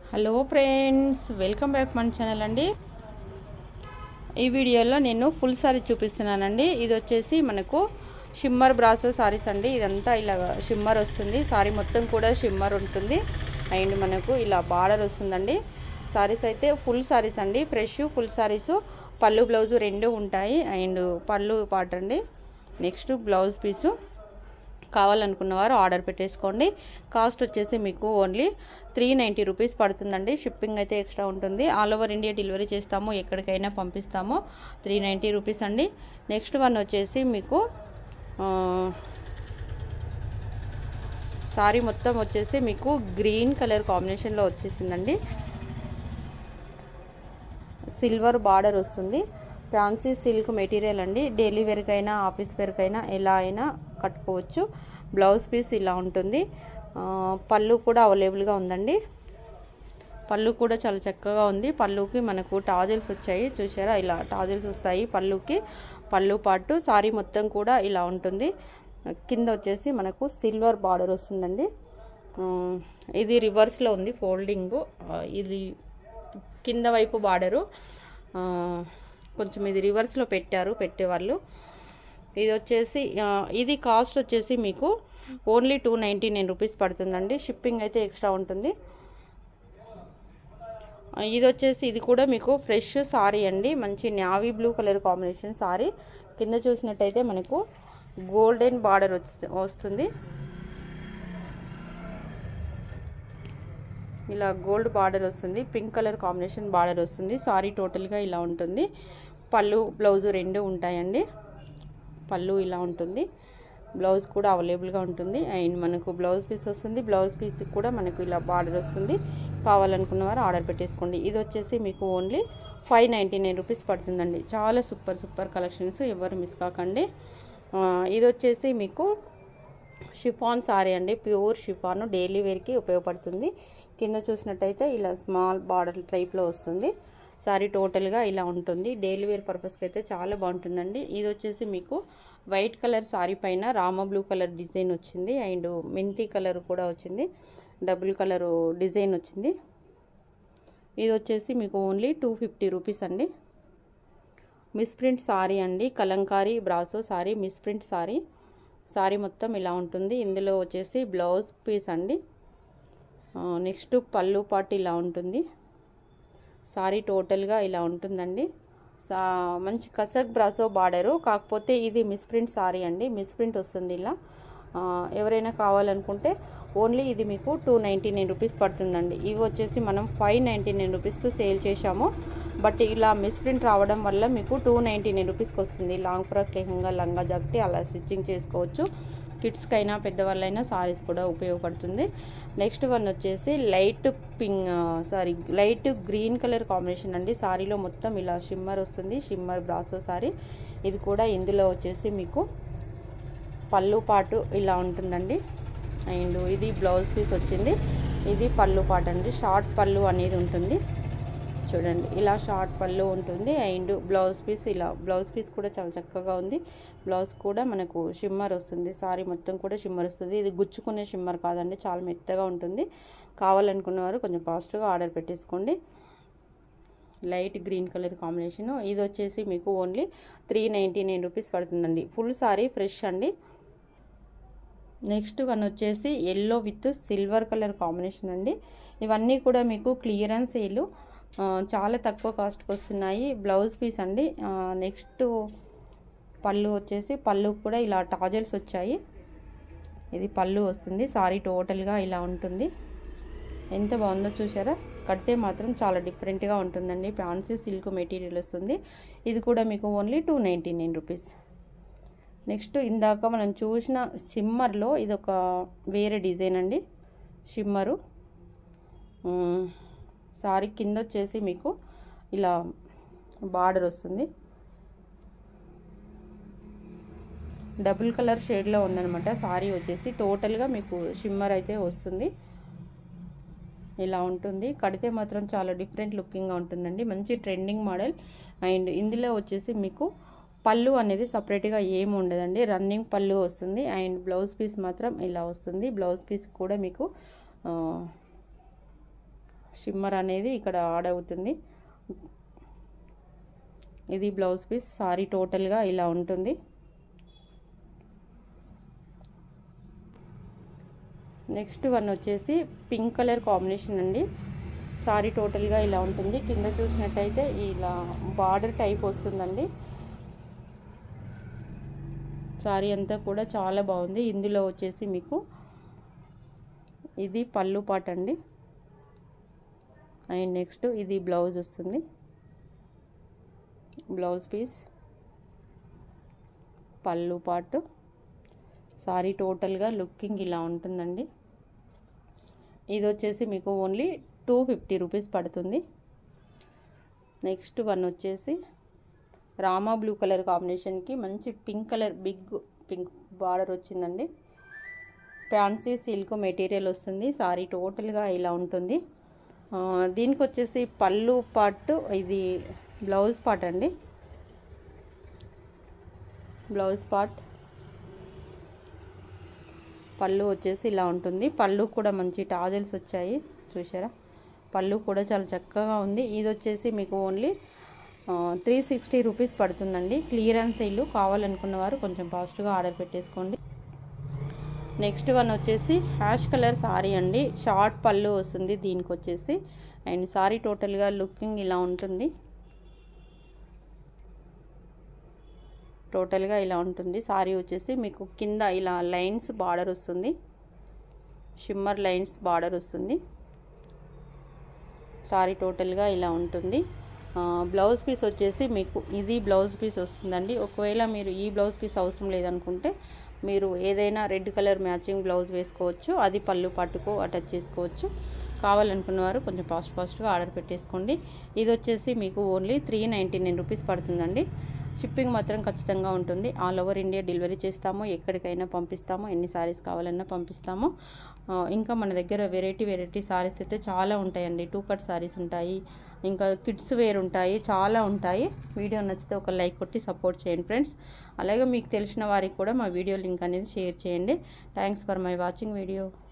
hello friends welcome back మన channel అండి ఈ వీడియోలో నేను ఫుల్ సారీ చూపిస్తున్నానండి ఇది వచ్చేసి మనకు షిమ్మర్ బ్రాసో సారీస్ అండి ఇదంతా ఇలా షిమ్మర్ వస్తుంది సారీ మొత్తం కూడా షిమ్మర్ ఉంటుంది అండ్ మనకు ఇలా బార్డర్ వస్తుందండి సారీస్ అయితే ఫుల్ సారీస్ అండి ఫ్రెష్ ఫుల్ సారీస్ పళ్ళు బ్లౌజు రెండు ఉంటాయి అండ్ పళ్ళు పాట అండి నెక్స్ట్ బ్లౌజ్ పీసు కావాలనుకున్న వారు ఆర్డర్ పెట్టేసుకోండి కాస్ట్ వచ్చేసి మీకు ఓన్లీ త్రీ నైంటీ రూపీస్ పడుతుందండి షిప్పింగ్ అయితే ఎక్స్ట్రా ఉంటుంది ఆల్ ఓవర్ ఇండియా డెలివరీ చేస్తాము ఎక్కడికైనా పంపిస్తాము త్రీ నైంటీ రూపీస్ అండి నెక్స్ట్ వన్ వచ్చేసి మీకు సారీ మొత్తం వచ్చేసి మీకు గ్రీన్ కలర్ కాంబినేషన్లో వచ్చేసిందండి సిల్వర్ బార్డర్ వస్తుంది ఫ్యాన్సీ సిల్క్ మెటీరియల్ అండి డైలీ వేర్కైనా ఆఫీస్ వేర్కైనా ఎలా అయినా కట్టుకోవచ్చు బ్లౌజ్ పీస్ ఇలా ఉంటుంది పళ్ళు కూడా అవైలబుల్గా ఉందండి పళ్ళు కూడా చాలా చక్కగా ఉంది పళ్ళుకి మనకు టాజిల్స్ వచ్చాయి చూసారా ఇలా టాజిల్స్ వస్తాయి పళ్ళుకి పళ్ళు పాటు సారీ మొత్తం కూడా ఇలా ఉంటుంది కింద వచ్చేసి మనకు సిల్వర్ బార్డర్ వస్తుందండి ఇది రివర్స్లో ఉంది ఫోల్డింగ్ ఇది కింద వైపు బార్డరు కొంచెం ఇది రివర్స్లో పెట్టారు పెట్టేవాళ్ళు ఇది వచ్చేసి ఇది కాస్ట్ వచ్చేసి మీకు only two ninety nine rupees పడుతుందండి షిప్పింగ్ అయితే ఎక్స్ట్రా ఉంటుంది ఇది వచ్చేసి ఇది కూడా మీకు ఫ్రెష్ సారీ అండి మంచి navy blue colour combination sari కింద చూసినట్టయితే మనకు గోల్డెన్ బార్డర్ వస్తుంది ఇలా గోల్డ్ బార్డర్ వస్తుంది పింక్ కలర్ కాంబినేషన్ బార్డర్ వస్తుంది సారీ టోటల్గా ఇలా ఉంటుంది పళ్ళు బ్లౌజు రెండు ఉంటాయండి పళ్ళు ఇలా ఉంటుంది బ్లౌజ్ కూడా అవైలబుల్గా ఉంటుంది అండ్ మనకు బ్లౌజ్ పీస్ వస్తుంది బ్లౌజ్ పీస్ కూడా మనకు ఇలా బార్డర్ వస్తుంది కావాలనుకున్న వారు ఆర్డర్ పెట్టేసుకోండి ఇది వచ్చేసి మీకు only five ninety nine rupees పడుతుందండి చాలా సూపర్ సూపర్ కలెక్షన్స్ ఎవరు మిస్ కాకండి ఇది వచ్చేసి మీకు షిఫాన్ సారీ అండి ప్యూర్ షిఫాన్ డైలీ వేర్కి ఉపయోగపడుతుంది కింద చూసినట్టయితే ఇలా స్మాల్ బార్డర్ టైప్లో వస్తుంది సారీ టోటల్గా ఇలా ఉంటుంది డైలీ వేర్ పర్పస్కి అయితే చాలా బాగుంటుందండి ఇది వచ్చేసి మీకు వైట్ కలర్ సారీ పైన రామ బ్లూ కలర్ డిజైన్ వచ్చింది అండ్ మెంతి కలర్ కూడా వచ్చింది డబుల్ కలర్ డిజైన్ వచ్చింది ఇది వచ్చేసి మీకు ఓన్లీ టూ ఫిఫ్టీ రూపీస్ అండి మిస్ప్రింట్ సారీ అండి కలంకారీ బ్రాసో సారీ మిస్ప్రింట్ సారీ సారీ మొత్తం ఇలా ఉంటుంది ఇందులో వచ్చేసి బ్లౌజ్ పీస్ అండి నెక్స్ట్ పళ్ళు పాటు ఇలా ఉంటుంది సారీ టోటల్గా ఇలా ఉంటుందండి సా మంచి కసక్ బ్రాసో బార్డరు కాకపోతే ఇది మిస్ప్రింట్ సారీ అండి మిస్ప్రింట్ వస్తుంది ఇలా ఎవరైనా కావాలనుకుంటే ఓన్లీ ఇది మీకు టూ నైంటీ నైన్ రూపీస్ పడుతుందండి ఇవి వచ్చేసి మనం ఫైవ్ నైంటీ నైన్ రూపీస్కి సేల్ చేశాము బట్ ఇలా మిస్ప్రింట్ రావడం వల్ల మీకు టూ నైంటీ నైన్ రూపీస్కి వస్తుంది లాంగ్ ఫ్రాక్ లెహంగా లంగా జాకెట్ అలా స్టిచ్చింగ్ చేసుకోవచ్చు కిడ్స్కైనా పెద్దవాళ్ళైనా సారీస్ కూడా ఉపయోగపడుతుంది నెక్స్ట్ వన్ వచ్చేసి light pink sari light green colour combination అండి సారీలో మొత్తం ఇలా షిమ్మర్ వస్తుంది షిమ్మర్ బ్రాసో సారీ ఇది కూడా ఇందులో వచ్చేసి మీకు పళ్ళు పాటు ఇలా ఉంటుందండి అండ్ ఇది బ్లౌజ్ పీస్ వచ్చింది ఇది పళ్ళు పాటు అండి షార్ట్ పళ్ళు అనేది ఉంటుంది చూడండి ఇలా షార్ట్ పళ్ళు ఉంటుంది అండ్ బ్లౌజ్ పీస్ ఇలా బ్లౌజ్ పీస్ కూడా చాలా చక్కగా ఉంది బ్లౌజ్ కూడా మనకు షిమ్మర్ వస్తుంది సారీ మొత్తం కూడా షిమ్మర్ వస్తుంది ఇది గుచ్చుకునే షిమ్మర్ కాదండి చాలా మెత్తగా ఉంటుంది కావాలనుకున్న వారు కొంచెం ఫాస్ట్గా ఆర్డర్ పెట్టేసుకోండి లైట్ గ్రీన్ కలర్ కాంబినేషను ఇది వచ్చేసి మీకు only three ninety nine rupees పడుతుందండి ఫుల్ సారీ ఫ్రెష్ అండి నెక్స్ట్ వన్ వచ్చేసి yellow with silver colour combination అండి ఇవన్నీ కూడా మీకు క్లియరెన్స్ సేలు చాలా తక్కువ కాస్ట్కి వస్తున్నాయి బ్లౌజ్ పీస్ అండి నెక్స్ట్ పళ్ళు వచ్చేసి పళ్ళు కూడా ఇలా టాజల్స్ వచ్చాయి ఇది పళ్ళు వస్తుంది సారీ టోటల్గా ఇలా ఉంటుంది ఎంత బాగుందో చూసారా కడితే మాత్రం చాలా డిఫరెంట్గా ఉంటుందండి ఫ్యాన్సీ సిల్క్ మెటీరియల్ వస్తుంది ఇది కూడా మీకు only two ninety nine rupees next ఇందాక మనం చూసిన షిమ్మర్లో ఇది ఒక వేరే డిజైన్ అండి షిమ్మరు సారీ కింద వచ్చేసి మీకు ఇలా బార్డర్ వస్తుంది డబుల్ కలర్ షేడ్లో ఉందనమాట సారీ వచ్చేసి టోటల్గా మీకు షిమ్మర్ అయితే వస్తుంది ఇలా ఉంటుంది కడితే మాత్రం చాలా డిఫరెంట్ లుకింగ్గా ఉంటుందండి మంచి ట్రెండింగ్ మోడల్ అండ్ ఇందులో వచ్చేసి మీకు పళ్ళు అనేది సపరేట్గా ఏమి ఉండదండి రన్నింగ్ పళ్ళు వస్తుంది అండ్ బ్లౌజ్ పీస్ మాత్రం ఇలా వస్తుంది బ్లౌజ్ పీస్ కూడా మీకు షిమ్మర్ అనేది ఇక్కడ యాడ్ అవుతుంది ఇది బ్లౌజ్ పీస్ సారీ టోటల్గా ఇలా ఉంటుంది నెక్స్ట్ వన్ వచ్చేసి పింక్ కలర్ కాంబినేషన్ అండి సారీ టోటల్గా ఇలా ఉంటుంది కింద చూసినట్టయితే ఇలా బార్డర్ టైప్ వస్తుందండి సారీ అంతా కూడా చాలా బాగుంది ఇందులో వచ్చేసి మీకు ఇది పళ్ళు పాట అండి అండ్ నెక్స్ట్ ఇది బ్లౌజ్ వస్తుంది బ్లౌజ్ పీస్ పళ్ళు పాటు సారీ టోటల్గా లుకింగ్ ఇలా ఉంటుందండి ఇది వచ్చేసి మీకు ఓన్లీ టూ ఫిఫ్టీ రూపీస్ పడుతుంది నెక్స్ట్ వన్ వచ్చేసి రామా బ్లూ కలర్ కాంబినేషన్కి మంచి pink colour big pink border వచ్చిందండి ఫ్యాన్సీ సిల్క్ మెటీరియల్ వస్తుంది సారీ టోటల్గా ఇలా ఉంటుంది దీనికి వచ్చేసి పళ్ళు పార్ట్ ఇది బ్లౌజ్ పార్ట్ అండి బ్లౌజ్ పార్ట్ పళ్ళు వచ్చేసి ఇలా ఉంటుంది పళ్ళు కూడా మంచి టాజల్స్ వచ్చాయి చూసారా పళ్ళు కూడా చాలా చక్కగా ఉంది ఇది వచ్చేసి మీకు ఓన్లీ త్రీ సిక్స్టీ రూపీస్ పడుతుందండి క్లియరెన్స్ ఇల్లు కావాలనుకున్న వారు కొంచెం ఫాస్ట్గా ఆర్డర్ పెట్టేసుకోండి నెక్స్ట్ వన్ వచ్చేసి హ్యాష్ కలర్ సారీ అండి షార్ట్ పళ్ళు వస్తుంది దీనికి వచ్చేసి అండ్ సారీ టోటల్గా లుకింగ్ ఇలా ఉంటుంది టోటల్గా ఇలా ఉంటుంది సారీ వచ్చేసి మీకు కింద ఇలా లైన్స్ బార్డర్ వస్తుంది షిమ్మర్ లైన్స్ బార్డర్ వస్తుంది సారీ టోటల్గా ఇలా ఉంటుంది బ్లౌజ్ పీస్ వచ్చేసి మీకు ఇది బ్లౌజ్ పీస్ వస్తుందండి ఒకవేళ మీరు ఈ బ్లౌజ్ పీస్ అవసరం లేదనుకుంటే మీరు ఏదైనా రెడ్ కలర్ మ్యాచింగ్ బ్లౌజ్ వేసుకోవచ్చు అది పళ్ళు పట్టుకో అటాచ్ చేసుకోవచ్చు కావాలనుకున్న వారు కొంచెం ఫాస్ట్ ఫాస్ట్గా ఆర్డర్ పెట్టేసుకోండి ఇది వచ్చేసి మీకు only three ninety nine rupees పడుతుందండి షిప్పింగ్ మాత్రం ఖచ్చితంగా ఉంటుంది ఆల్ ఓవర్ ఇండియా డెలివరీ చేస్తాము ఎక్కడికైనా పంపిస్తాము ఎన్ని సారీస్ కావాలన్నా పంపిస్తాము ఇంకా మన దగ్గర వెరైటీ వెరైటీ సారీస్ అయితే చాలా ఉంటాయండి టూ కట్ సారీస్ ఉంటాయి ఇంకా కిడ్స్ వేర్ ఉంటాయి చాలా ఉంటాయి వీడియో నచ్చితే ఒక లైక్ కొట్టి సపోర్ట్ చేయండి ఫ్రెండ్స్ అలాగే మీకు తెలిసిన వారికి కూడా మా వీడియో లింక్ అనేది షేర్ చేయండి thanks for my watching video